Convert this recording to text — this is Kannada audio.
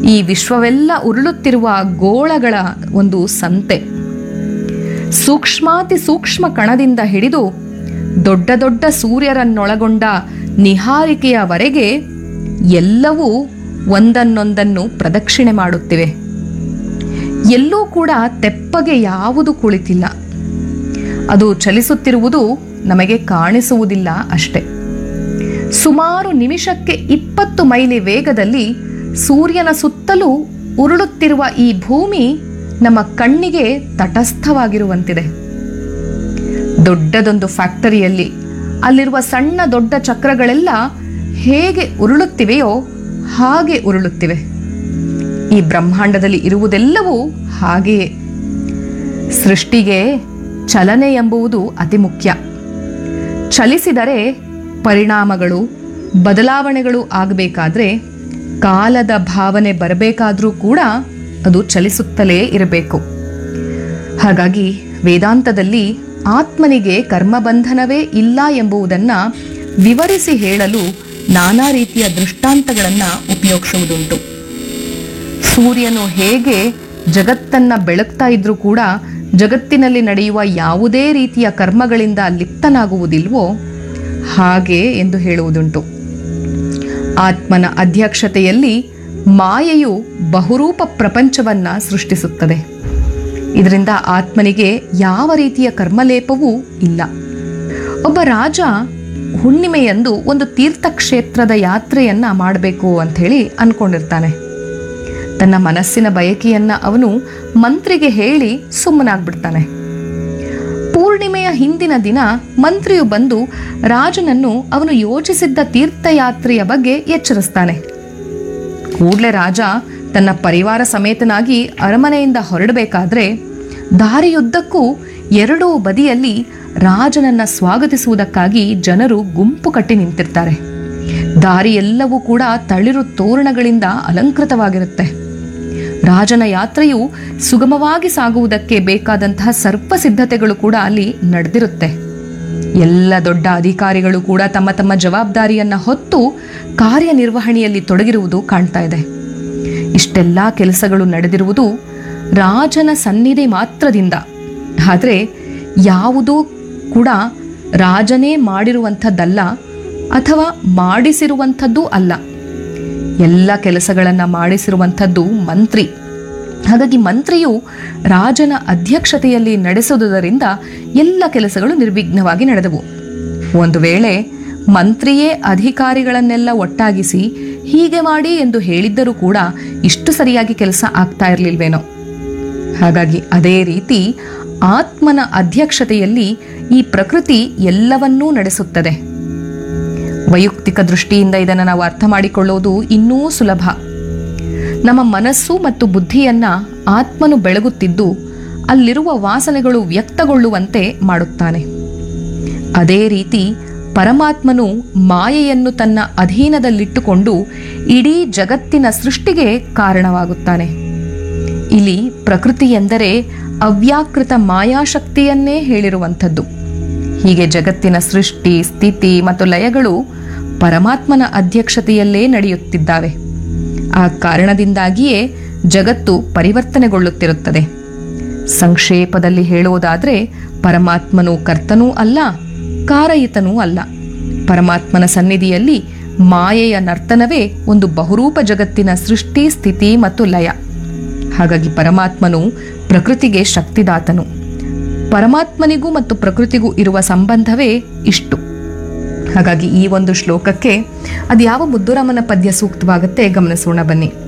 ಈ ವಿಶ್ವವೆಲ್ಲ ಉರುಳುತ್ತಿರುವ ಗೋಳಗಳ ಒಂದು ಸಂತೆ ಸೂಕ್ಷ್ಮಾತಿ ಸೂಕ್ಷ್ಮ ಕಣದಿಂದ ಹಿಡಿದು ದೊಡ್ಡ ದೊಡ್ಡ ಸೂರ್ಯರನ್ನೊಳಗೊಂಡ ನಿಹಾರಿಕೆಯವರೆಗೆ ಎಲ್ಲವೂ ಒಂದನ್ನೊಂದನ್ನು ಪ್ರದಕ್ಷಿಣೆ ಮಾಡುತ್ತಿವೆ ಎಲ್ಲೂ ಕೂಡ ತೆಪ್ಪಗೆ ಯಾವುದು ಕುಳಿತಿಲ್ಲ ಅದು ಚಲಿಸುತ್ತಿರುವುದು ನಮಗೆ ಕಾಣಿಸುವುದಿಲ್ಲ ಅಷ್ಟೆ ಸುಮಾರು ನಿಮಿಷಕ್ಕೆ ಇಪ್ಪತ್ತು ಮೈಲಿ ವೇಗದಲ್ಲಿ ಸೂರ್ಯನ ಸುತ್ತಲೂ ಉರುಳುತ್ತಿರುವ ಈ ಭೂಮಿ ನಮ್ಮ ಕಣ್ಣಿಗೆ ತಟಸ್ಥವಾಗಿರುವಂತಿದೆ ದೊಡ್ಡದೊಂದು ಫ್ಯಾಕ್ಟರಿಯಲ್ಲಿ ಅಲ್ಲಿರುವ ಸಣ್ಣ ದೊಡ್ಡ ಚಕ್ರಗಳೆಲ್ಲ ಹೇಗೆ ಉರುಳುತ್ತಿವೆಯೋ ಹಾಗೆ ಉರುಳುತ್ತಿವೆ ಈ ಬ್ರಹ್ಮಾಂಡದಲ್ಲಿ ಇರುವುದೆಲ್ಲವೂ ಹಾಗೆಯೇ ಸೃಷ್ಟಿಗೆ ಚಲನೆ ಎಂಬುದು ಅತಿ ಮುಖ್ಯ ಚಲಿಸಿದರೆ ಪರಿಣಾಮಗಳು ಬದಲಾವಣೆಗಳು ಆಗಬೇಕಾದ್ರೆ ಕಾಲದ ಭಾವನೆ ಬರಬೇಕಾದ್ರೂ ಕೂಡ ಅದು ಚಲಿಸುತ್ತಲೇ ಇರಬೇಕು ಹಾಗಾಗಿ ವೇದಾಂತದಲ್ಲಿ ಆತ್ಮನಿಗೆ ಕರ್ಮಬಂಧನವೇ ಇಲ್ಲ ಎಂಬುದನ್ನು ವಿವರಿಸಿ ಹೇಳಲು ನಾನಾ ರೀತಿಯ ದೃಷ್ಟಾಂತಗಳನ್ನು ಉಪಯೋಗಿಸುವುದುಂಟು ಸೂರ್ಯನು ಹೇಗೆ ಜಗತ್ತನ್ನ ಬೆಳಗ್ತಾ ಇದ್ರೂ ಕೂಡ ಜಗತ್ತಿನಲ್ಲಿ ನಡೆಯುವ ಯಾವುದೇ ರೀತಿಯ ಕರ್ಮಗಳಿಂದ ಲಿಪ್ತನಾಗುವುದಿಲ್ವೋ ಹಾಗೆ ಎಂದು ಹೇಳುವುದುಂಟು ಆತ್ಮನ ಅಧ್ಯಕ್ಷತೆಯಲ್ಲಿ ಮಾಯೆಯು ಬಹುರೂಪ ಪ್ರಪಂಚವನ್ನ ಸೃಷ್ಟಿಸುತ್ತದೆ ಇದರಿಂದ ಆತ್ಮನಿಗೆ ಯಾವ ರೀತಿಯ ಕರ್ಮಲೇಪವೂ ಇಲ್ಲ ಒಬ್ಬ ರಾಜ ಹುಣ್ಣಿಮೆಯಂದು ಒಂದು ತೀರ್ಥಕ್ಷೇತ್ರದ ಯಾತ್ರೆಯನ್ನ ಮಾಡಬೇಕು ಅಂಥೇಳಿ ಅನ್ಕೊಂಡಿರ್ತಾನೆ ತನ್ನ ಮನಸ್ಸಿನ ಬಯಕೆಯನ್ನ ಅವನು ಮಂತ್ರಿಗೆ ಹೇಳಿ ಸುಮ್ಮನಾಗ್ಬಿಡ್ತಾನೆ ಪೂರ್ಣಿಮೆಯ ಹಿಂದಿನ ದಿನ ಮಂತ್ರಿಯು ಬಂದು ರಾಜನನ್ನು ಅವನು ಯೋಚಿಸಿದ್ದ ತೀರ್ಥಯಾತ್ರೆಯ ಬಗ್ಗೆ ಎಚ್ಚರಿಸ್ತಾನೆ ಕೂಡಲೇ ರಾಜ ತನ್ನ ಪರಿವಾರ ಸಮೇತನಾಗಿ ಅರಮನೆಯಿಂದ ಹೊರಡಬೇಕಾದ್ರೆ ದಾರಿಯುದ್ದಕ್ಕೂ ಎರಡೂ ಬದಿಯಲ್ಲಿ ರಾಜನನ್ನ ಸ್ವಾಗತಿಸುವುದಕ್ಕಾಗಿ ಜನರು ಗುಂಪು ಕಟ್ಟಿ ನಿಂತಿರ್ತಾರೆ ದಾರಿ ಎಲ್ಲವೂ ಕೂಡ ತಳಿರು ತೋರಣಗಳಿಂದ ಅಲಂಕೃತವಾಗಿರುತ್ತೆ ರಾಜನ ಯಾತ್ರೆಯು ಸುಗಮವಾಗಿ ಸಾಗುವುದಕ್ಕೆ ಬೇಕಾದಂತಹ ಸರ್ವ ಸಿದ್ಧತೆಗಳು ಕೂಡ ಅಲ್ಲಿ ನಡೆದಿರುತ್ತೆ ಎಲ್ಲ ದೊಡ್ಡ ಅಧಿಕಾರಿಗಳು ಕೂಡ ತಮ್ಮ ತಮ್ಮ ಜವಾಬ್ದಾರಿಯನ್ನ ಹೊತ್ತು ಕಾರ್ಯನಿರ್ವಹಣೆಯಲ್ಲಿ ತೊಡಗಿರುವುದು ಕಾಣ್ತಾ ಇದೆ ಇಷ್ಟೆಲ್ಲ ಕೆಲಸಗಳು ನಡೆದಿರುವುದು ರಾಜನ ಸನ್ನಿಧಿ ಮಾತ್ರದಿಂದ ಆದರೆ ಯಾವುದೂ ಕೂಡ ರಾಜನೇ ಮಾಡಿರುವಂಥದ್ದಲ್ಲ ಅಥವಾ ಮಾಡಿಸಿರುವಂಥದ್ದು ಅಲ್ಲ ಎಲ್ಲ ಕೆಲಸಗಳನ್ನು ಮಾಡಿಸಿರುವಂಥದ್ದು ಮಂತ್ರಿ ಹಾಗಾಗಿ ಮಂತ್ರಿಯು ರಾಜನ ಅಧ್ಯಕ್ಷತೆಯಲ್ಲಿ ನಡೆಸುವುದರಿಂದ ಎಲ್ಲ ಕೆಲಸಗಳು ನಿರ್ವಿಘ್ನವಾಗಿ ನಡೆದವು ಒಂದು ವೇಳೆ ಮಂತ್ರಿಯೇ ಅಧಿಕಾರಿಗಳನ್ನೆಲ್ಲ ಒಟ್ಟಾಗಿಸಿ ಹೀಗೆ ಮಾಡಿ ಎಂದು ಹೇಳಿದ್ದರೂ ಕೂಡ ಇಷ್ಟು ಸರಿಯಾಗಿ ಕೆಲಸ ಆಗ್ತಾ ಇರಲಿಲ್ವೇನೋ ಹಾಗಾಗಿ ಅದೇ ರೀತಿ ಆತ್ಮನ ಅಧ್ಯಕ್ಷತೆಯಲ್ಲಿ ಈ ಪ್ರಕೃತಿ ಎಲ್ಲವನ್ನೂ ನಡೆಸುತ್ತದೆ ವೈಯಕ್ತಿಕ ದೃಷ್ಟಿಯಿಂದ ಇದನ್ನು ನಾವು ಅರ್ಥ ಮಾಡಿಕೊಳ್ಳುವುದು ಇನ್ನೂ ಸುಲಭ ನಮ್ಮ ಮನಸ್ಸು ಮತ್ತು ಬುದ್ಧಿಯನ್ನ ಆತ್ಮನು ಬೆಳಗುತ್ತಿದ್ದು ಅಲ್ಲಿರುವ ವಾಸನೆಗಳು ವ್ಯಕ್ತಗೊಳ್ಳುವಂತೆ ಮಾಡುತ್ತಾನೆ ಅದೇ ರೀತಿ ಪರಮಾತ್ಮನು ಮಾಯೆಯನ್ನು ತನ್ನ ಅಧೀನದಲ್ಲಿಟ್ಟುಕೊಂಡು ಇಡೀ ಜಗತ್ತಿನ ಸೃಷ್ಟಿಗೆ ಕಾರಣವಾಗುತ್ತಾನೆ ಇಲ್ಲಿ ಪ್ರಕೃತಿ ಎಂದರೆ ಅವ್ಯಾಕೃತ ಮಾಯಾಶಕ್ತಿಯನ್ನೇ ಹೇಳಿರುವಂಥದ್ದು ಹೀಗೆ ಜಗತ್ತಿನ ಸೃಷ್ಟಿ ಸ್ಥಿತಿ ಮತ್ತು ಲಯಗಳು ಪರಮಾತ್ಮನ ಅಧ್ಯಕ್ಷತೆಯಲ್ಲೇ ನಡೆಯುತ್ತಿದ್ದಾವೆ ಆ ಕಾರಣದಿಂದಾಗಿಯೇ ಜಗತ್ತು ಪರಿವರ್ತನೆಗೊಳ್ಳುತ್ತಿರುತ್ತದೆ ಸಂಕ್ಷೇಪದಲ್ಲಿ ಹೇಳುವುದಾದರೆ ಪರಮಾತ್ಮನು ಕರ್ತನೂ ಅಲ್ಲ ಕಾರಯಿತನೂ ಅಲ್ಲ ಪರಮಾತ್ಮನ ಸನ್ನಿಧಿಯಲ್ಲಿ ಮಾಯೆಯ ನರ್ತನವೇ ಒಂದು ಬಹುರೂಪ ಜಗತ್ತಿನ ಸೃಷ್ಟಿ ಸ್ಥಿತಿ ಮತ್ತು ಲಯ ಹಾಗಾಗಿ ಪರಮಾತ್ಮನು ಪ್ರಕೃತಿಗೆ ಶಕ್ತಿದಾತನು ಪರಮಾತ್ಮನಿಗೂ ಮತ್ತು ಪ್ರಕೃತಿಗೂ ಇರುವ ಸಂಬಂಧವೇ ಇಷ್ಟು ಹಾಗಾಗಿ ಈ ಒಂದು ಶ್ಲೋಕಕ್ಕೆ ಅದು ಯಾವ ಮುದ್ದುರಾಮನ ಪದ್ಯ ಸೂಕ್ತವಾಗುತ್ತೆ ಗಮನಿಸೋಣ ಬನ್ನಿ